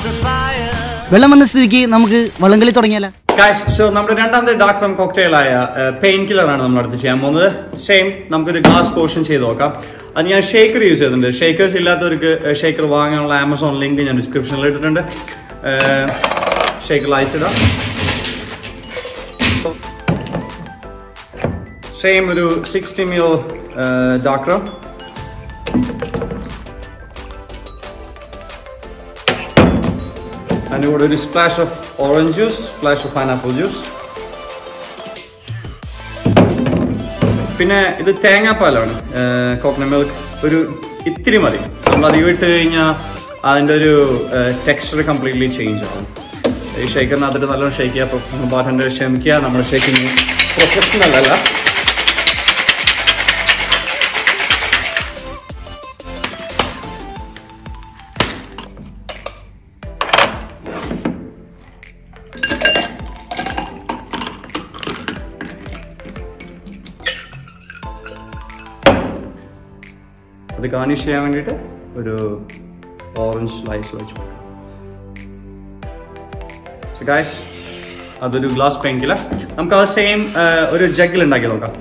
വെള്ളം വന്ന സ്ഥിതിക്ക് നമുക്ക് വള്ളംകളി തുടങ്ങിയാലോ ഗായ്സ് സോ നമ്മുടെ രണ്ടാമത്തെ ഡാർക്ക് റം കോക്ടെയിലായ പെയിൻ കില്ലർ ആണ് നമ്മൾ അടുത്ത് ചെയ്യാൻ പോകുന്നത് സെയിം നമുക്കൊരു ഗ്ലാസ് പോർഷൻ ചെയ്ത് നോക്കാം അത് ഞാൻ ഷേക്കർ യൂസ് ചെയ്തിട്ടുണ്ട് ഷേക്കേഴ്സ് ഇല്ലാത്തവർക്ക് ഷേക്കർ വാങ്ങാനുള്ള ആമസോൺ ലിങ്ക് ഞാൻ ഡിസ്ക്രിപ്ഷനിൽ ഇട്ടിട്ടുണ്ട് ഷേക്കർ ഐസ് ഇടാം സെയിം ഒരു സിക്സ്റ്റി മിയോ ഡാർക്ക് റം അതിൻ്റെ കൂടെ ഒരു splash of orange juice splash of pineapple juice പിന്നെ ഇത് തേങ്ങാപ്പാലാണ് കോക്കനട്ട് മിൽക്ക് ഒരു ഇത്തിരി മതി നമ്മൾ അധികം ഇട്ട് കഴിഞ്ഞാൽ അതിൻ്റെ ഒരു ടെക്സ്ചർ കംപ്ലീറ്റ്ലി ചേഞ്ച് ആവും ഈ ഷേക്കറിനകത്തിട്ട് നല്ലോണം ഷേക്ക് ചെയ്യുക പ്രൊഫഷണൽ ബാർട്ടൻ്റെ ക്ഷമിക്കുക നമ്മുടെ ഷേക്കിങ് പ്രൊഫഷണൽ അല്ല അത് ഗാർണിഷ് ചെയ്യാൻ വേണ്ടിയിട്ട് ഒരു ഓറഞ്ച് സ്ലൈസ് വെച്ച് ഗായ്സ് അതൊരു ഗ്ലാസ് പെങ്കില നമുക്ക് അത് സെയിം ഒരു ജഗ്ഗിൽ ഉണ്ടാക്കി നോക്കാം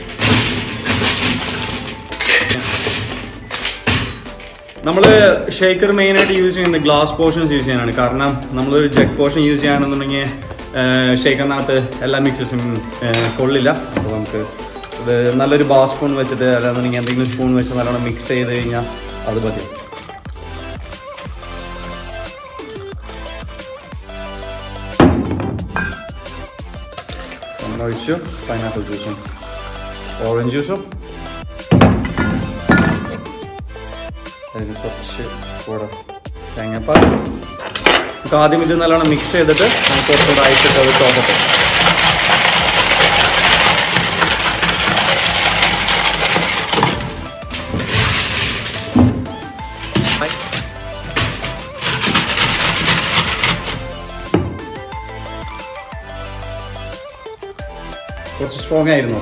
നമ്മൾ ഷേക്കർ മെയിനായിട്ട് യൂസ് ചെയ്യുന്നത് ഗ്ലാസ് പോർഷൻസ് യൂസ് ചെയ്യാനാണ് കാരണം നമ്മളൊരു ജഗ് പോർഷൻ യൂസ് ചെയ്യുകയാണെന്നുണ്ടെങ്കിൽ ഷേക്കറിനകത്ത് എല്ലാ മിക്സസും കൊള്ളില്ല അപ്പോൾ നമുക്ക് ഇത് നല്ലൊരു ബാ സ്പൂൺ വെച്ചിട്ട് അല്ലാന്നുണ്ടെങ്കിൽ എന്തെങ്കിലും സ്പൂൺ വെച്ച് നല്ലോണം മിക്സ് ചെയ്ത് കഴിഞ്ഞാൽ അത് മതി നമ്മൾ ഒഴിച്ചു പൈനാപ്പിൾ ജ്യൂസും ഓറഞ്ച് ജ്യൂസും അതിന് കുറച്ച് കൂടെ തേങ്ങാപ്പാൽ നമുക്ക് ആദ്യം ഇത് നല്ലോണം മിക്സ് ചെയ്തിട്ട് നമുക്ക് കുറച്ചുകൂടെ അയച്ചിട്ട് അത് തോക്കട്ടെ കുറച്ച് സ്ട്രോങ് ആയിരുന്നു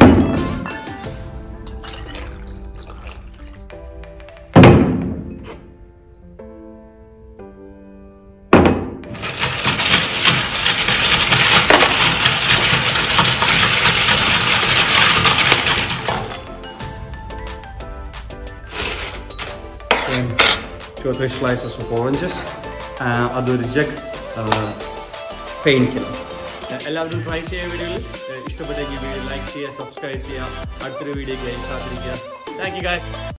Same two or three slices of oranges. Uh, അതൊരു ജഗ് പെയിൻ കിലോ എല്ലാവരും ട്രൈ ചെയ്യുക വീഡിയോയിൽ ഇഷ്ടപ്പെട്ടെങ്കിൽ വീഡിയോ ലൈക്ക് ചെയ്യുക സബ്സ്ക്രൈബ് ചെയ്യുക അടുത്തൊരു വീഡിയോയ്ക്കായി കാത്തിരിക്കുക താങ്ക് യു ഗായ്